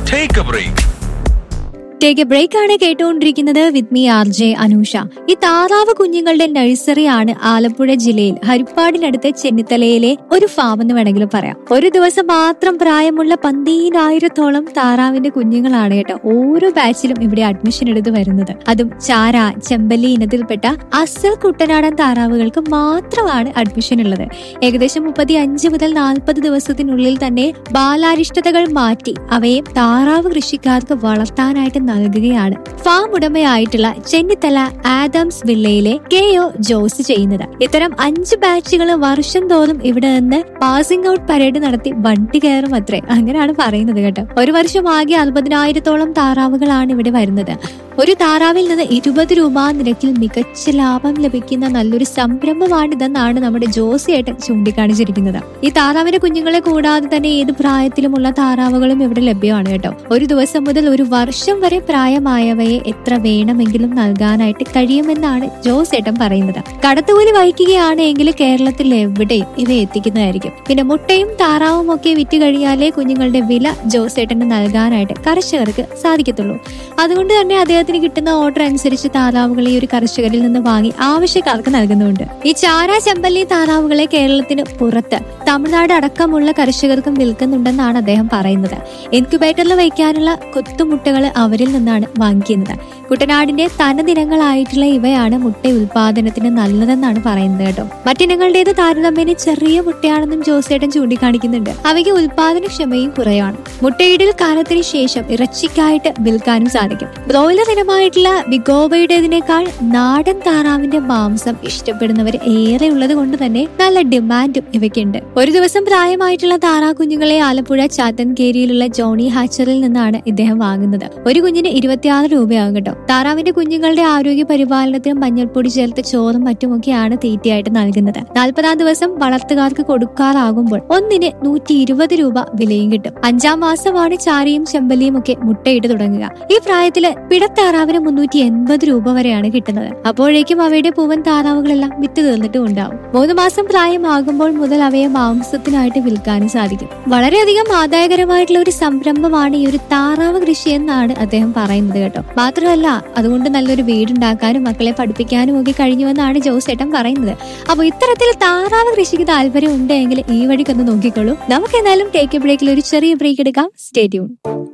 Take a break. Take a break ആണ് കേട്ടുകൊണ്ടിരിക്കുന്നത് with me R J Anusha ഈ താറാവ് കുഞ്ഞുങ്ങളുടെ നഴ്സറിയാണ് ആലപ്പുഴ ജില്ലയിൽ ഹരിപ്പാടിനടുത്ത് ചെന്നിത്തലയിലെ ഒരു ഫാം എന്ന് വേണമെങ്കിൽ പറയാം ഒരു ദിവസം മാത്രം പ്രായമുള്ള പന്തീനായിരത്തോളം താറാവിന്റെ കുഞ്ഞുങ്ങളാണ് കേട്ടോ ഓരോ ബാച്ചിലും ഇവിടെ അഡ്മിഷൻ എടുത്ത് വരുന്നത് അതും ചാര ചെമ്പല്ലി ഇനത്തിൽപ്പെട്ട അസൽ കുട്ടനാടൻ താറാവുകൾക്ക് മാത്രമാണ് അഡ്മിഷൻ ഉള്ളത് ഏകദേശം മുപ്പത്തി അഞ്ച് മുതൽ നാൽപ്പത് ദിവസത്തിനുള്ളിൽ തന്നെ ബാലാരിഷ്ടതകൾ മാറ്റി അവയെ താറാവ് കൃഷിക്കാർക്ക് വളർത്താനായിട്ട് നൽകുകയാണ് ഫാം ഉടമയായിട്ടുള്ള ചെന്നിത്തല ആദംസ് വില്ലയിലെ കെ ഒ ജോസ് ചെയ്യുന്നത് ഇത്തരം അഞ്ച് ബാച്ചുകൾ വർഷം തോറും ഇവിടെ നിന്ന് പാസിംഗ് ഔട്ട് പരേഡ് നടത്തി വണ്ടി കയറും അത്രേ അങ്ങനെയാണ് പറയുന്നത് കേട്ടോ ഒരു വർഷം ആകെ അറുപതിനായിരത്തോളം താറാവുകളാണ് ഇവിടെ വരുന്നത് ഒരു താറാവിൽ നിന്ന് ഇരുപത് രൂപ നിരക്കിൽ മികച്ച ലാഭം ലഭിക്കുന്ന നല്ലൊരു സംരംഭമാണിതെന്നാണ് നമ്മുടെ ജോസിയേട്ടൻ ചൂണ്ടിക്കാണിച്ചിരിക്കുന്നത് ഈ താറാവിന്റെ കുഞ്ഞുങ്ങളെ കൂടാതെ തന്നെ ഏത് പ്രായത്തിലുമുള്ള താറാവുകളും ഇവിടെ ലഭ്യമാണ് കേട്ടോ ഒരു ദിവസം മുതൽ ഒരു വർഷം വരെ പ്രായമായവയെ എത്ര വേണമെങ്കിലും നൽകാനായിട്ട് കഴിയുമെന്നാണ് ജോസേട്ടൻ പറയുന്നത് കടത്തുകൂലി വഹിക്കുകയാണെങ്കിൽ കേരളത്തിൽ എവിടെയും ഇവ എത്തിക്കുന്നതായിരിക്കും പിന്നെ മുട്ടയും താറാവും ഒക്കെ വിറ്റ് കഴിയാലേ കുഞ്ഞുങ്ങളുടെ വില ജോസേട്ടന് നൽകാനായിട്ട് കർഷകർക്ക് സാധിക്കത്തുള്ളൂ അതുകൊണ്ട് തന്നെ അദ്ദേഹത്തിന് കിട്ടുന്ന ഓർഡർ അനുസരിച്ച് താറാവുകളെ ഈ ഒരു കർഷകരിൽ നിന്ന് വാങ്ങി ആവശ്യക്കാർക്ക് നൽകുന്നുണ്ട് ഈ ചാര ചെമ്പല്ലി താറാവുകളെ കേരളത്തിന് പുറത്ത് തമിഴ്നാട് അടക്കമുള്ള കർഷകർക്കും വിൽക്കുന്നുണ്ടെന്നാണ് അദ്ദേഹം പറയുന്നത് ഇൻക്യുബേറ്ററിൽ വയ്ക്കാനുള്ള കൊത്തുമുട്ടകൾ അവരിൽ നിന്നാണ് വാങ്ങിക്കുന്നത് കുട്ടനാടിന്റെ തനദിനങ്ങളായിട്ടുള്ള ഇവയാണ് മുട്ട ഉൽപാദനത്തിന് നല്ലതെന്നാണ് പറയുന്നത് കേട്ടോ മറ്റിനങ്ങളുടേത് താരതമ്യേന ചെറിയ മുട്ടയാണെന്നും ജോസേട്ടൻ ചൂണ്ടിക്കാണിക്കുന്നുണ്ട് അവയ്ക്ക് ഉൽപാദനക്ഷമയും കുറയാണ് മുട്ടയിടൽ കാലത്തിന് ശേഷം ഇറച്ചിക്കായിട്ട് വിൽക്കാനും സാധിക്കും ബ്രോയിലർ ഇനമായിട്ടുള്ള ബിഗോബയുടേതിനേക്കാൾ നാടൻ താറാവിന്റെ മാംസം ഇഷ്ടപ്പെടുന്നവർ ഏറെ ഉള്ളത് കൊണ്ട് തന്നെ നല്ല ഡിമാൻഡും ഇവയ്ക്കുണ്ട് ഒരു ദിവസം പ്രായമായിട്ടുള്ള താറാ കുഞ്ഞുങ്ങളെ ആലപ്പുഴ ചാത്തൻകേരിയിലുള്ള ജോണി ഹാച്ചറിൽ നിന്നാണ് ഇദ്ദേഹം വാങ്ങുന്നത് ഒരു കുഞ്ഞിന് ഇരുപത്തിയാറ് രൂപയാകും കേട്ടോ താറാവിന്റെ കുഞ്ഞുങ്ങളുടെ ആരോഗ്യ പരിപാലനത്തിനും മഞ്ഞൾപ്പൊടി ചേർത്ത് ചോറും മറ്റുമൊക്കെയാണ് തീറ്റയായിട്ട് നൽകുന്നത് നാൽപ്പതാം ദിവസം വളർത്തുകാർക്ക് കൊടുക്കാറാകുമ്പോൾ ഒന്നിന് നൂറ്റി ഇരുപത് രൂപ വിലയും കിട്ടും അഞ്ചാം മാസമാണ് ചാരയും ചെമ്പല്ലിയും ഒക്കെ മുട്ടയിട്ട് തുടങ്ങുക ഈ പ്രായത്തില് പിടത്താറാവിന് മുന്നൂറ്റി എൺപത് രൂപ വരെയാണ് കിട്ടുന്നത് അപ്പോഴേക്കും അവയുടെ പൂവൻ താറാവുകളെല്ലാം വിറ്റ് തീർന്നിട്ടും ഉണ്ടാവും മൂന്ന് മാസം പ്രായമാകുമ്പോൾ മുതൽ അവയെ മാംസത്തിനായിട്ട് വിൽക്കാനും സാധിക്കും വളരെയധികം ആദായകരമായിട്ടുള്ള ഒരു സംരംഭമാണ് ഈ ഒരു താറാവ് കൃഷി എന്നാണ് അദ്ദേഹം പറയുന്നത് കേട്ടോ മാത്രമല്ല അതുകൊണ്ട് നല്ലൊരു വീടുണ്ടാക്കാനും മക്കളെ പഠിപ്പിക്കാനും ഒക്കെ കഴിഞ്ഞുവെന്നാണ് ജോസേട്ടൻ പറയുന്നത് അപ്പോൾ ഇത്തരത്തിൽ താറാവ് കൃഷിക്ക് താല്പര്യം ഉണ്ടെങ്കിൽ ഈ വഴിക്കൊന്ന് നോക്കിക്കോളൂ നമുക്ക് എന്തായാലും ടേക്ക് എ ബ്രേക്കിൽ ഒരു ചെറിയ ബ്രേക്ക് എടുക്കാം സ്റ്റേ ട്യൂൺ